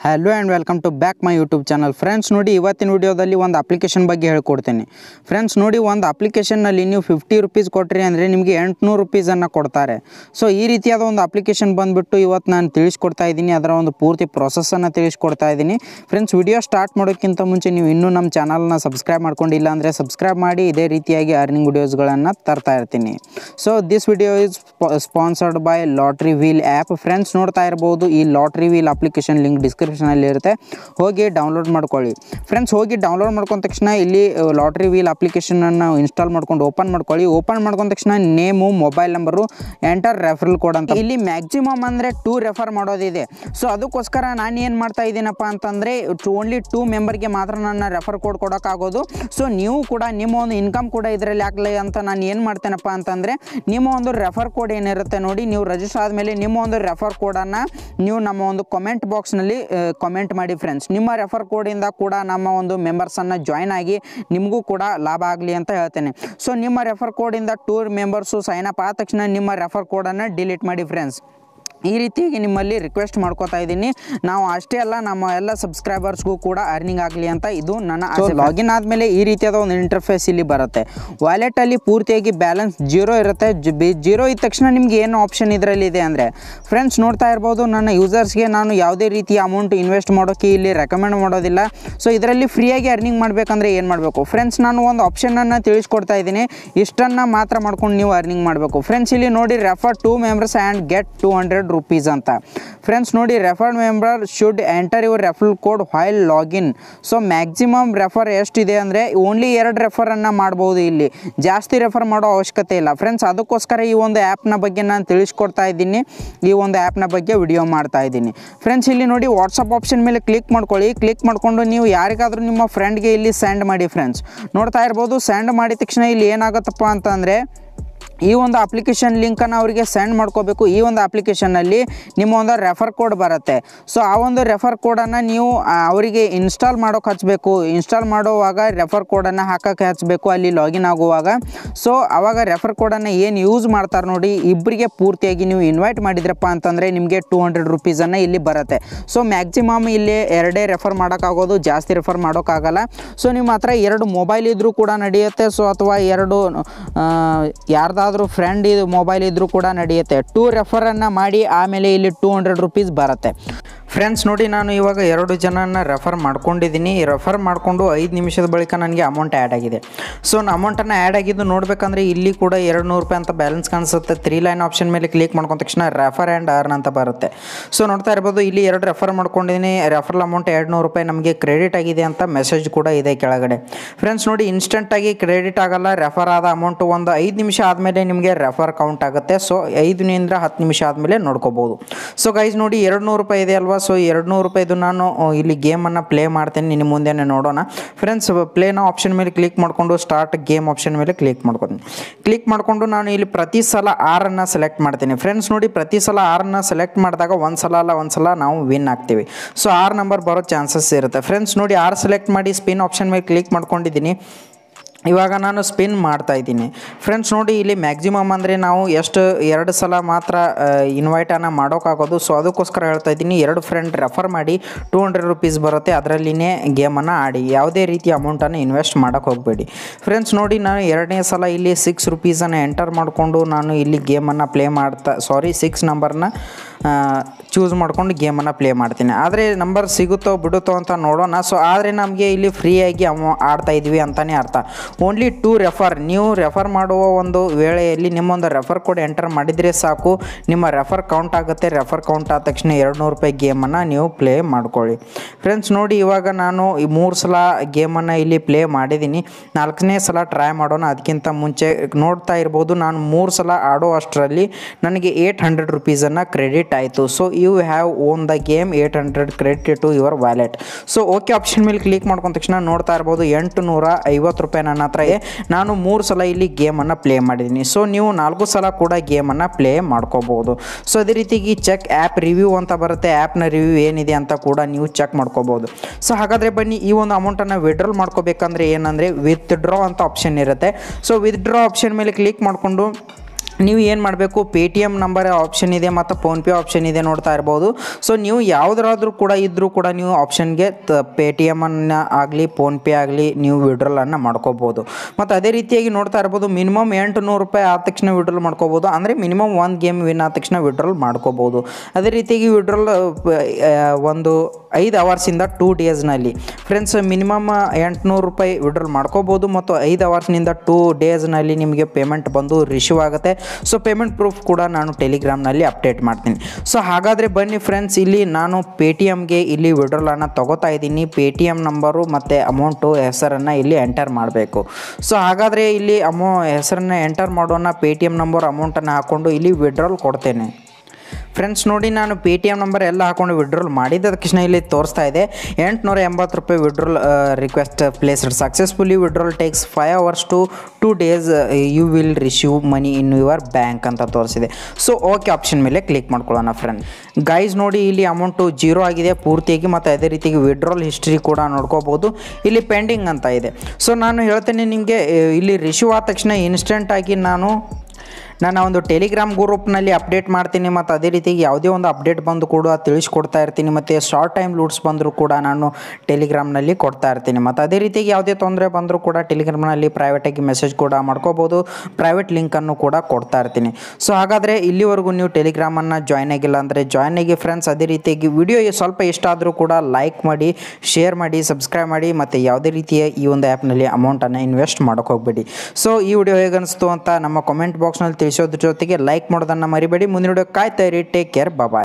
hello and welcome to back my YouTube channel friends ನೋಡಿ ಇವತ್ತಿನ ವಿಡಿಯೋದಲ್ಲಿ ಒಂದು ಅಪ್ಲಿಕೇಶನ್ ಬಗ್ಗೆ ಹೇಳ್ಕೊಡ್ತೀನಿ ಫ್ರೆಂಡ್ಸ್ ನೋಡಿ ಒಂದು ಅಪ್ಲಿಕೇಶನ್ನಲ್ಲಿ ನೀವು ಫಿಫ್ಟಿ ರುಪೀಸ್ ಕೊಟ್ರಿ ಅಂದರೆ ನಿಮಗೆ ಎಂಟುನೂರು ರುಪೀಸನ್ನು ಕೊಡ್ತಾರೆ ಸೊ ಈ ರೀತಿಯಾದ ಒಂದು ಅಪ್ಲಿಕೇಶನ್ ಬಂದುಬಿಟ್ಟು ಇವತ್ತು ನಾನು ತಿಳಿಸ್ಕೊಡ್ತಾ ಇದ್ದೀನಿ ಅದರ ಒಂದು ಪೂರ್ತಿ ಪ್ರೊಸೆಸನ್ನು ತಿಳಿಸ್ಕೊಡ್ತಾ ಇದ್ದೀನಿ ಫ್ರೆಂಡ್ಸ್ ವಿಡಿಯೋ ಸ್ಟಾರ್ಟ್ ಮಾಡೋಕ್ಕಿಂತ ಮುಂಚೆ ನೀವು ಇನ್ನೂ ನಮ್ಮ ಚಾನಲ್ನ ಸಬ್ಸ್ಕ್ರೈಬ್ ಮಾಡ್ಕೊಂಡಿಲ್ಲ ಅಂದರೆ ಸಬ್ಸ್ಕ್ರೈಬ್ ಮಾಡಿ ಇದೇ ರೀತಿಯಾಗಿ ಅರ್ನಿಂಗ್ ವಿಡಿಯೋಸ್ಗಳನ್ನು ತರ್ತಾ ಇರ್ತೀನಿ so this video is sponsored by lottery wheel app friends ನೋಡ್ತಾ ಇರ್ಬೋದು ಈ ಲಾಟ್ರಿ ವೀಲ್ ಅಪ್ಲಿಕೇಶನ್ ಲಿಂಕ್ ಡಿಸ್ಕ್ರಿಪ್ಷನಲ್ಲಿ ಇರುತ್ತೆ ಹೋಗಿ ಡೌನ್ಲೋಡ್ ಮಾಡ್ಕೊಳ್ಳಿ ಫ್ರೆಂಡ್ಸ್ ಹೋಗಿ ಡೌನ್ಲೋಡ್ ಮಾಡ್ಕೊಂಡ ತಕ್ಷಣ ಇಲ್ಲಿ ಲಾಟ್ರಿ ವೀಲ್ ಅಪ್ಲಿಕೇಶನನ್ನು ಇನ್ಸ್ಟಾಲ್ ಮಾಡ್ಕೊಂಡು ಓಪನ್ ಮಾಡ್ಕೊಳ್ಳಿ ಓಪನ್ ಮಾಡ್ಕೊಂಡ ತಕ್ಷಣ name mobile number enter referral code ಅಂತ ಇಲ್ಲಿ ಮ್ಯಾಕ್ಸಿಮಮ್ ಅಂದರೆ ಟೂ ರೆಫರ್ ಮಾಡೋದಿದೆ ಸೊ ಅದಕ್ಕೋಸ್ಕರ ನಾನು ಏನು ಮಾಡ್ತಾ ಇದ್ದೀನಪ್ಪ ಅಂತಂದರೆ ಓನ್ಲಿ ಟೂ ಮೆಂಬರ್ಗೆ ಮಾತ್ರ ನನ್ನ ರೆಫರ್ ಕೋಡ್ ಕೊಡೋಕ್ಕಾಗೋದು ಸೊ ನೀವು ಕೂಡ ನಿಮ್ಮ ಒಂದು ಇನ್ಕಮ್ ಕೂಡ ಇದರಲ್ಲಿ ಆಗಲಿ ಅಂತ ನಾನು ಏನು ಮಾಡ್ತೇನಪ್ಪ ಅಂತಂದರೆ ನಿಮ್ಮ ಒಂದು ರೆಫರ್ ಕೋಡ್ ಏನಿರುತ್ತೆ ನೋಡಿ ನೀವು ರಿಜಿಸ್ಟರ್ ಆದಮೇಲೆ ನಿಮ್ಮ ಒಂದು ರೆಫರ್ ಕೋಡನ್ನು ನೀವು ನಮ್ಮ ಒಂದು ಕಮೆಂಟ್ ಬಾಕ್ಸ್ನಲ್ಲಿ ಕಮೆಂಟ್ ಮಾಡಿ ಫ್ರೆಂಡ್ಸ್ ನಿಮ್ಮ ರೆಫರ್ ಕೋಡಿಂದ ಕೂಡ ನಮ್ಮ ಒಂದು ಮೆಂಬರ್ಸನ್ನು ಜಾಯ್ನ್ ಆಗಿ ನಿಮಗೂ ಕೂಡ ಲಾಭ ಆಗಲಿ ಅಂತ ಹೇಳ್ತೇನೆ ಸೊ ನಿಮ್ಮ ರೆಫರ್ ಕೋಡಿಂದ ಟೂರ್ ಮೆಂಬರ್ಸು ಸೈನ್ ಅಪ್ ಆದ ತಕ್ಷಣ ನಿಮ್ಮ ರೆಫರ್ ಕೋಡನ್ನು ಡಿಲೀಟ್ ಮಾಡಿ ಫ್ರೆಂಡ್ಸ್ ಈ ರೀತಿಯಾಗಿ ನಿಮ್ಮಲ್ಲಿ ರಿಕ್ವೆಸ್ಟ್ ಮಾಡ್ಕೋತಾ ಇದ್ದೀನಿ ನಾವು ಅಷ್ಟೇ ಅಲ್ಲ ನಮ್ಮ ಎಲ್ಲ ಸಬ್ಸ್ಕ್ರೈಬರ್ಸ್ಗೂ ಕೂಡ ಅರ್ನಿಂಗ್ ಆಗಲಿ ಅಂತ ಇದು ನನ್ನ ಲಾಗಿನ್ ಆದಮೇಲೆ ಈ ರೀತಿಯಾದ ಒಂದು ಇಂಟರ್ಫೇಸ್ ಇಲ್ಲಿ ಬರುತ್ತೆ ವಾಲೆಟಲ್ಲಿ ಪೂರ್ತಿಯಾಗಿ ಬ್ಯಾಲೆನ್ಸ್ ಜೀರೋ ಇರುತ್ತೆ ಜೀರೋ ಇದ್ದ ತಕ್ಷಣ ನಿಮ್ಗೆ ಏನು ಆಪ್ಷನ್ ಇದರಲ್ಲಿ ಇದೆ ಅಂದರೆ ಫ್ರೆಂಡ್ಸ್ ನೋಡ್ತಾ ಇರ್ಬೋದು ನನ್ನ ಯೂಸರ್ಸ್ಗೆ ನಾನು ಯಾವುದೇ ರೀತಿಯ ಅಮೌಂಟ್ ಇನ್ವೆಸ್ಟ್ ಮಾಡೋಕ್ಕೆ ಇಲ್ಲಿ ರೆಕಮೆಂಡ್ ಮಾಡೋದಿಲ್ಲ ಸೊ ಇದರಲ್ಲಿ ಫ್ರೀಯಾಗಿ ಅರ್ನಿಂಗ್ ಮಾಡಬೇಕಂದ್ರೆ ಏನು ಮಾಡಬೇಕು ಫ್ರೆಂಡ್ಸ್ ನಾನು ಒಂದು ಆಪ್ಷನನ್ನು ತಿಳಿಸ್ಕೊಡ್ತಾ ಇದ್ದೀನಿ ಇಷ್ಟನ್ನು ಮಾತ್ರ ಮಾಡ್ಕೊಂಡು ನೀವು ಅರ್ನಿಂಗ್ ಮಾಡಬೇಕು ಫ್ರೆಂಡ್ಸ್ ಇಲ್ಲಿ ನೋಡಿ refer two members and get two hundred rupees ಅಂತ ಫ್ರೆಂಡ್ಸ್ ನೋಡಿ referred member should enter your refer code while login so maximum refer ಎಷ್ಟಿದೆ ಅಂದರೆ ಓನ್ಲಿ ಎರಡು ರೆಫರನ್ನು ಮಾಡ್ಬೋದು ಇಲ್ಲಿ ಜಾಸ್ತಿ ರೆಫರ್ ಮಾಡೋ ಅವಶ್ಯಕತೆ ಇಲ್ಲ ಫ್ರೆಂಡ್ಸ್ ಅದಕ್ಕೋಸ್ಕರ ಈ ಒಂದು ಆ್ಯಪ್ನ ಬಗ್ಗೆ ನಾನು ತಿಳಿಸ್ಕೊಡ್ತಾ ಇದ್ದೀನಿ ಈ ಒಂದು ಆ್ಯಪ್ನ ಬಗ್ಗೆ ವಿಡಿಯೋ ಮಾಡ್ತಾ ಇದ್ದೀನಿ ಫ್ರೆಂಡ್ಸ್ ಇಲ್ಲಿ ನೋಡಿ ವಾಟ್ಸಪ್ ಆಪ್ಷನ್ ಮೇಲೆ ಕ್ಲಿಕ್ ಮಾಡ್ಕೊಳ್ಳಿ ಕ್ಲಿಕ್ ಮಾಡಿಕೊಂಡು ನೀವು ಯಾರಿಗಾದರೂ ನಿಮ್ಮ ಫ್ರೆಂಡ್ಗೆ ಇಲ್ಲಿ ಸೆಂಡ್ ಮಾಡಿ ಫ್ರೆಂಡ್ಸ್ ನೋಡ್ತಾ ಇರ್ಬೋದು ಸೆಂಡ್ ಮಾಡಿದ ತಕ್ಷಣ ಇಲ್ಲಿ ಏನಾಗುತ್ತಪ್ಪ ಅಂತಂದರೆ ಈ ಒಂದು ಅಪ್ಲಿಕೇಶನ್ ಲಿಂಕನ್ನು ಅವರಿಗೆ ಸೆಂಡ್ ಮಾಡ್ಕೋಬೇಕು ಈ ಒಂದು ಅಪ್ಲಿಕೇಶನ್ನಲ್ಲಿ ನಿಮ್ಮ ಒಂದು ರೆಫರ್ ಕೋಡ್ ಬರುತ್ತೆ ಸೊ ಆ ಒಂದು ರೆಫರ್ ಕೋಡನ್ನು ನೀವು ಆ, ಅವರಿಗೆ ಇನ್ಸ್ಟಾಲ್ ಮಾಡೋಕೆ ಹಚ್ಚಬೇಕು ಇನ್ಸ್ಟಾಲ್ ಮಾಡುವಾಗ ರೆಫರ್ ಕೋಡನ್ನು ಹಾಕೋಕ್ಕೆ ಹಚ್ಚಬೇಕು ಅಲ್ಲಿ ಲಾಗಿನ್ ಆಗುವಾಗ ಸೊ ಆವಾಗ ರೆಫರ್ ಕೋಡನ್ನು ಏನು ಯೂಸ್ ಮಾಡ್ತಾರೆ ನೋಡಿ ಇಬ್ಬರಿಗೆ ಪೂರ್ತಿಯಾಗಿ ನೀವು ಇನ್ವೈಟ್ ಮಾಡಿದ್ರಪ್ಪ ಅಂತಂದರೆ ನಿಮಗೆ ಟೂ ಹಂಡ್ರೆಡ್ ರುಪೀಸನ್ನು ಇಲ್ಲಿ ಬರುತ್ತೆ ಸೊ ಮ್ಯಾಕ್ಸಿಮಮ್ ಇಲ್ಲಿ ಎರಡೇ ರೆಫರ್ ಮಾಡೋಕ್ಕಾಗೋದು ಜಾಸ್ತಿ ರೆಫರ್ ಮಾಡೋಕ್ಕಾಗಲ್ಲ ಸೊ ನಿಮ್ಮ ಹತ್ರ ಎರಡು ಮೊಬೈಲ್ ಇದ್ದರೂ ಕೂಡ ನಡೆಯುತ್ತೆ ಸೊ ಅಥವಾ ಎರಡು ಯಾರ್ದಾದ್ರೂ ಫ್ರೆಂಡ್ ಇದು ಮೊಬೈಲ್ ಇದ್ದರೂ ಕೂಡ ನಡೆಯುತ್ತೆ ಟೂ ರೆಫರನ್ನು ಮಾಡಿ ಆಮೇಲೆ ಇಲ್ಲಿ ಟೂ ಹಂಡ್ರೆಡ್ ರುಪೀಸ್ ಬರುತ್ತೆ ಫ್ರೆಂಡ್ಸ್ ನೋಡಿ ನಾನು ಇವಾಗ ಎರಡು ಜನನ ರೆಫರ್ ಮಾಡ್ಕೊಂಡಿದ್ದೀನಿ ರೆಫರ್ ಮಾಡಿಕೊಂಡು ಐದು ನಿಮಿಷದ ಬಳಿಕ ನನಗೆ ಅಮೌಂಟ್ ಆ್ಯಡ್ ಆಗಿದೆ ಸೊ ಅಮೌಂಟನ್ನು ಆ್ಯಡ್ ಆಗಿದ್ದು ನೋಡಬೇಕಂದ್ರೆ ಇಲ್ಲಿ ಕೂಡ ಎರಡು ನೂರು ರೂಪಾಯಿ ಅಂತ ಬ್ಯಾಲೆನ್ಸ್ ಕಾಣಿಸುತ್ತೆ ತ್ರೀ ಲೈನ್ ಆಪ್ಷನ್ ಮೇಲೆ ಕ್ಲಿಕ್ ಮಾಡ್ಕೊಂಡ ತಕ್ಷಣ ರೆಫರ್ ಆ್ಯಂಡ್ ಅರ್ನ್ ಅಂತ ಬರುತ್ತೆ ಸೊ ನೋಡ್ತಾ ಇರ್ಬೋದು ಇಲ್ಲಿ ಎರಡು ರೆಫರ್ ಮಾಡ್ಕೊಂಡಿದ್ದೀನಿ ರೆಫರಲ್ ಅಮೌಂಟ್ ಎರಡು ನೂರು ರೂಪಾಯಿ ನಮಗೆ ಕ್ರೆಡಿಟ್ ಆಗಿದೆ ಅಂತ ಮೆಸೇಜ್ ಕೂಡ ಇದೆ ಕೆಳಗಡೆ ಫ್ರೆಂಡ್ಸ್ ನೋಡಿ ಇನ್ಸ್ಟೆಂಟಾಗಿ ಕ್ರೆಡಿಟ್ ಆಗಲ್ಲ ರೆಫರ್ ಆದ ಅಮೌಂಟು ಒಂದು ಐದು ನಿಮಿಷ ಆದಮೇಲೆ ನಿಮಗೆ ರೆಫರ್ ಕೌಂಟ್ ಆಗುತ್ತೆ ಸೊ ಐದರಿಂದ ಹತ್ತು ನಿಮಿಷ ಆದಮೇಲೆ ನೋಡ್ಕೋಬೋದು ಸೊ ಗೈಸ್ ನೋಡಿ ಎರಡು ನೂರು ರೂಪಾಯಿ ಇದೆ ಅಲ್ವಾ ಸೊ ಎರಡು ನೂರು ರೂಪಾಯಿದು ನಾನು ಅಹ್, ಇಲ್ಲಿ ಗೇಮನ್ನು ಪ್ಲೇ ಮಾಡ್ತೇನೆ ನಿನ್ನ ಮುಂದೆನೇ ನೋಡೋಣ ಫ್ರೆಂಡ್ಸ್ ಪ್ಲೇನ ಆಪ್ಷನ್ ಮೇಲೆ ಕ್ಲಿಕ್ ಮಾಡಿಕೊಂಡು ಸ್ಟಾರ್ಟ್ ಗೇಮ್ ಆಪ್ಷನ್ ಮೇಲೆ ಕ್ಲಿಕ್ ಮಾಡ್ಕೊತೀನಿ ಕ್ಲಿಕ್ ಮಾಡಿಕೊಂಡು ನಾನು ಇಲ್ಲಿ ಪ್ರತಿ ಸಲ ಆರನ್ನು ಸೆಲೆಕ್ಟ್ ಮಾಡ್ತೀನಿ ಫ್ರೆಂಡ್ಸ್ ನೋಡಿ ಪ್ರತಿ ಸಲ ಆರನ್ನು ಸೆಲೆಕ್ಟ್ ಮಾಡಿದಾಗ ಒಂದು ಸಲ ಅಲ್ಲ ಒಂದು ಸಲ ನಾವು ವಿನ್ ಆಗ್ತೀವಿ ಸೊ ಆರು ನಂಬರ್ ಬರೋ ಚಾನ್ಸಸ್ ಇರುತ್ತೆ ಫ್ರೆಂಡ್ಸ್ ನೋಡಿ ಆರು ಸೆಲೆಕ್ಟ್ ಮಾಡಿ ಸ್ಪಿನ್ ಆಪ್ಷನ್ ಮೇಲೆ ಕ್ಲಿಕ್ ಮಾಡ್ಕೊಂಡಿದ್ದೀನಿ ಇವಾಗ ನಾನು ಸ್ಪಿನ್ ಮಾಡ್ತಾ ಇದ್ದೀನಿ ಫ್ರೆಂಡ್ಸ್ ನೋಡಿ ಇಲ್ಲಿ ಮ್ಯಾಕ್ಸಿಮಮ್ ಅಂದರೆ ನಾವು ಎಷ್ಟು ಎರಡು ಸಲ ಮಾತ್ರ ಇನ್ವೈಟನ್ನು ಮಾಡೋಕ್ಕಾಗೋದು ಸೊ ಅದಕ್ಕೋಸ್ಕರ ಹೇಳ್ತಾ ಇದ್ದೀನಿ ಎರಡು ಫ್ರೆಂಡ್ ರೆಫರ್ ಮಾಡಿ ಟೂ ಹಂಡ್ರೆಡ್ ರುಪೀಸ್ ಬರುತ್ತೆ ಅದರಲ್ಲಿನೇ ಗೇಮನ್ನು ಆಡಿ ಯಾವುದೇ ರೀತಿ ಅಮೌಂಟನ್ನು ಇನ್ವೆಸ್ಟ್ ಮಾಡೋಕ್ಕೆ ಹೋಗಬೇಡಿ ಫ್ರೆಂಡ್ಸ್ ನೋಡಿ ನಾನು ಎರಡನೇ ಸಲ ಇಲ್ಲಿ ಸಿಕ್ಸ್ ರುಪೀಸನ್ನು ಎಂಟರ್ ಮಾಡಿಕೊಂಡು ನಾನು ಇಲ್ಲಿ ಗೇಮನ್ನು ಪ್ಲೇ ಮಾಡ್ತಾ ಸಾರಿ ಸಿಕ್ಸ್ ನಂಬರ್ನ ಚೂಸ್ ಮಾಡ್ಕೊಂಡು ಗೇಮನ್ನು ಪ್ಲೇ ಮಾಡ್ತೀನಿ ಆದರೆ ನಂಬರ್ ಸಿಗುತ್ತೋ ಬಿಡುತ್ತೋ ಅಂತ ನೋಡೋಣ ಸೊ ಆದರೆ ನಮಗೆ ಇಲ್ಲಿ ಫ್ರೀಯಾಗಿ ಅಮೌ ಆಡ್ತಾ ಇದ್ವಿ ಅಂತಲೇ ಅರ್ಥ ಓನ್ಲಿ ಟು ರೆಫರ್ ನೀವು ರೆಫರ್ ಮಾಡುವ ಒಂದು ವೇಳೆಯಲ್ಲಿ ನಿಮ್ಮೊಂದು ರೆಫರ್ ಕೋಡ್ ಎಂಟರ್ ಮಾಡಿದರೆ ಸಾಕು ನಿಮ್ಮ ರೆಫರ್ ಕೌಂಟ್ ಆಗುತ್ತೆ ರೆಫರ್ ಕೌಂಟ್ ಆದ ತಕ್ಷಣ ಎರಡು ನೂರು ರೂಪಾಯಿ ಗೇಮನ್ನು ನೀವು ಪ್ಲೇ ಮಾಡ್ಕೊಳ್ಳಿ ಫ್ರೆಂಡ್ಸ್ ನೋಡಿ ಇವಾಗ ನಾನು ಈ ಮೂರು ಸಲ ಗೇಮನ್ನು ಇಲ್ಲಿ ಪ್ಲೇ ಮಾಡಿದ್ದೀನಿ ನಾಲ್ಕನೇ ಸಲ ಟ್ರೈ ಮಾಡೋಣ ಅದಕ್ಕಿಂತ ಮುಂಚೆ ನೋಡ್ತಾ ಇರ್ಬೋದು ನಾನು ಮೂರು ಸಲ ಆಡೋ ಅಷ್ಟರಲ್ಲಿ ನನಗೆ ಏಯ್ಟ್ ಹಂಡ್ರೆಡ್ ರುಪೀಸನ್ನು ಕ್ರೆಡಿಟ್ ಆಯಿತು so you have won the game eight hundred credit to your wallet so okay option ಮೇಲೆ ಕ್ಲಿಕ್ ಮಾಡ್ಕೊಂಡ ತಕ್ಷಣ ನೋಡ್ತಾ ಇರ್ಬೋದು ಎಂಟು ನೂರ ಐವತ್ತು ರೂಪಾಯಿ ನನ್ನ ಹತ್ರ ಇದೆ ನಾನು ಮೂರು ಸಲ ಇಲ್ಲಿ ಗೇಮನ್ನು ಪ್ಲೇ ಮಾಡಿದ್ದೀನಿ ಸೊ ನೀವು ನಾಲ್ಕು ಸಲ ಕೂಡ ಗೇಮನ್ನು ಪ್ಲೇ ಮಾಡ್ಕೋಬೋದು ಸೊ ಅದೇ ರೀತಿಗೆ ಚೆಕ್ ಆ್ಯಪ್ ರಿವ್ಯೂ ಅಂತ ಬರುತ್ತೆ ಆ್ಯಪ್ನ ರಿವ್ಯೂ ಏನಿದೆ ಅಂತ ಕೂಡ ನೀವು ಚೆಕ್ ಮಾಡ್ಕೋಬೋದು ಸೊ ಹಾಗಾದರೆ ಬನ್ನಿ ಈ ಒಂದು ಅಮೌಂಟನ್ನು ವಿಡ್ರಾಲ್ ಮಾಡ್ಕೋಬೇಕಂದ್ರೆ ಏನಂದರೆ ವಿತ್ಡ್ರಾ ಅಂತ ಆಪ್ಷನ್ ಇರುತ್ತೆ ಸೊ ವಿತ್ಡ್ರಾ ಆಪ್ಷನ್ ಮೇಲೆ ಕ್ಲಿಕ್ ಮಾಡಿಕೊಂಡು ನೀವು ಏನು ಮಾಡಬೇಕು Paytm number option ಇದೆ ಮತ್ತು ಫೋನ್ಪೇ ಆಪ್ಷನ್ ಇದೆ ನೋಡ್ತಾ ಇರ್ಬೋದು ಸೊ ನೀವು ಯಾವುದರಾದ್ರೂ ಕೂಡ ಇದ್ದರೂ ಕೂಡ ನೀವು ಆಪ್ಷನ್ಗೆ ತ ಪೇ ಟಿ ಎಮನ್ನು ಆಗಲಿ ಫೋನ್ಪೇ ಆಗಲಿ ನೀವು ವಿಡ್ರಾಲನ್ನು ಮಾಡ್ಕೋಬೋದು ಮತ್ತು ಅದೇ ರೀತಿಯಾಗಿ ನೋಡ್ತಾ ಇರ್ಬೋದು ಮಿನಿಮಮ್ ಎಂಟು ನೂರು ರೂಪಾಯಿ ಆದ ತಕ್ಷಣ ವಿಡ್ರಾಲ್ ಮಾಡ್ಕೋಬೋದು ಅಂದರೆ ಮಿನಿಮಮ್ ಒಂದು ಗೇಮ್ ವಿನ್ ಆದ ತಕ್ಷಣ ವಿಡ್ರಾಲ್ ಮಾಡ್ಕೋಬೋದು ಅದೇ ರೀತಿಯಾಗಿ ವಿಡ್ರಾಲ್ ಒಂದು ಐದು ಅವರ್ಸಿಂದ ಟೂ ಡೇಸ್ನಲ್ಲಿ ಫ್ರೆಂಡ್ಸ್ ಮಿನಿಮಮ್ ಎಂಟುನೂರು ರೂಪಾಯಿ ವಿಡ್ರಾಲ್ ಮಾಡ್ಕೋಬೋದು ಮತ್ತು ಐದು ಅವರ್ಸ್ನಿಂದ ಟೂ ಡೇಸ್ನಲ್ಲಿ ನಿಮಗೆ ಪೇಮೆಂಟ್ ಬಂದು ರಿಸೀವ್ ಆಗುತ್ತೆ ಸೊ ಪೇಮೆಂಟ್ ಪ್ರೂಫ್ ಕೂಡ ನಾನು ಟೆಲಿಗ್ರಾಮ್ನಲ್ಲಿ ಅಪ್ಡೇಟ್ ಮಾಡ್ತೀನಿ ಸೊ ಹಾಗಾದರೆ ಬನ್ನಿ ಫ್ರೆಂಡ್ಸ್ ಇಲ್ಲಿ ನಾನು ಪೇ ಟಿ ಎಮ್ಗೆ ಇಲ್ಲಿ ವಿಡ್ರಾಲನ್ನು ತಗೋತಾ ಇದ್ದೀನಿ ಪೇ ಟಿ ಎಮ್ ನಂಬರು ಮತ್ತು ಅಮೌಂಟು ಹೆಸರನ್ನು ಇಲ್ಲಿ ಎಂಟರ್ ಮಾಡಬೇಕು ಸೊ ಹಾಗಾದರೆ ಇಲ್ಲಿ ಅಮೌ ಹೆಸರನ್ನು ಎಂಟರ್ ಮಾಡೋಣ ಪೇ ಟಿ ಎಮ್ ನಂಬರ್ ಅಮೌಂಟನ್ನು ಹಾಕ್ಕೊಂಡು ಇಲ್ಲಿ ವಿಡ್ರಾಲ್ ಕೊಡ್ತೇನೆ ಫ್ರೆಂಡ್ಸ್ ನೋಡಿ ನಾನು ಪೇ ಟಿ ಎಮ್ ನಂಬರ್ ಎಲ್ಲ ಹಾಕೊಂಡು ವಿಡ್ರಾಲ್ ಮಾಡಿದ ತಕ್ಷಣ ಇಲ್ಲಿ ತೋರಿಸ್ತಾ ಇದೆ ಎಂಟುನೂರ ಎಂಬತ್ತು ರೂಪಾಯಿ withdrawal request placed successfully withdrawal takes five hours to two days you will receive money in your bank ಅಂತ ತೋರಿಸಿದೆ ಸೊ ಓಕೆ ಆಪ್ಷನ್ ಮೇಲೆ ಕ್ಲಿಕ್ ಮಾಡ್ಕೊಳ್ಳೋಣ ಫ್ರೆಂಡ್ ಗೈಸ್ ನೋಡಿ ಇಲ್ಲಿ ಅಮೌಂಟು ಜೀರೋ ಆಗಿದೆ ಪೂರ್ತಿಯಾಗಿ ಮತ್ತು ಅದೇ ರೀತಿಯಾಗಿ ವಿಡ್ರಾಲ್ ಹಿಸ್ಟ್ರಿ ಕೂಡ ನೋಡ್ಕೋಬೋದು ಇಲ್ಲಿ ಪೆಂಡಿಂಗ್ ಅಂತ ಇದೆ ಸೊ ನಾನು ಹೇಳ್ತೇನೆ ನಿಮಗೆ ಇಲ್ಲಿ ರಿಸೀವ್ ಆದ ತಕ್ಷಣ ಇನ್ಸ್ಟೆಂಟಾಗಿ ನಾನು ನನ್ನ ಒಂದು ಟೆಲಿಗ್ರಾಮ್ ಗ್ರೂಪ್ನಲ್ಲಿ ಅಪ್ಡೇಟ್ ಮಾಡ್ತೀನಿ ಮತ್ತು ಅದೇ ರೀತಿಯಾಗಿ ಯಾವುದೇ ಒಂದು ಅಪ್ಡೇಟ್ ಬಂದು ಕೂಡ ತಿಳಿಸ್ಕೊಡ್ತಾ ಇರ್ತೀನಿ ಮತ್ತು ಶಾರ್ಟ್ ಟೈಮ್ ಲೂಟ್ಸ್ ಬಂದರೂ ಕೂಡ ನಾನು ಟೆಲಿಗ್ರಾಮ್ನಲ್ಲಿ ಕೊಡ್ತಾ ಇರ್ತೀನಿ ಮತ್ತು ಅದೇ ರೀತಿಯಾಗಿ ಯಾವುದೇ ತೊಂದರೆ ಬಂದರೂ ಕೂಡ ಟೆಲಿಗ್ರಾಮ್ನಲ್ಲಿ ಪ್ರೈವೇಟಾಗಿ ಮೆಸೇಜ್ ಕೂಡ ಮಾಡ್ಕೋಬೋದು ಪ್ರೈವೇಟ್ ಲಿಂಕನ್ನು ಕೂಡ ಕೊಡ್ತಾ ಇರ್ತೀನಿ ಸೊ ಹಾಗಾದರೆ ಇಲ್ಲಿವರೆಗೂ ನೀವು ಟೆಲಿಗ್ರಾಮನ್ನು ಜಾಯ್ನ್ ಆಗಿಲ್ಲ ಅಂದರೆ ಜಾಯ್ನ್ ಆಗಿ ಫ್ರೆಂಡ್ಸ್ ಅದೇ ರೀತಿಯಾಗಿ ವಿಡಿಯೋ ಸ್ವಲ್ಪ ಇಷ್ಟ ಆದರೂ ಕೂಡ ಲೈಕ್ ಮಾಡಿ ಶೇರ್ ಮಾಡಿ ಸಬ್ಸ್ಕ್ರೈಬ್ ಮಾಡಿ ಮತ್ತು ಯಾವುದೇ ರೀತಿಯ ಈ ಒಂದು ಆ್ಯಪ್ನಲ್ಲಿ ಅಮೌಂಟನ್ನು ಇನ್ವೆಸ್ಟ್ ಮಾಡೋಕೆ ಹೋಗಬೇಡಿ ಸೊ ಈ ವಿಡಿಯೋ ಹೇಗೆ ಅನಿಸ್ತು ಅಂತ ನಮ್ಮ ಕಮೆಂಟ್ ಬಾಕ್ಸ್ನಲ್ಲಿ ತಿಳಿಸೋದ್ರ ಜೊತೆಗೆ ಲೈಕ್ ಮಾಡೋದನ್ನು ಮರಿಬೇಡಿ ಮುಂದಿನ ವಿಡಿಯೋ ಕಾಯ್ತಾ ಇರಿ ಟೇಕ್ ಕೇರ್ ಬಾಯ್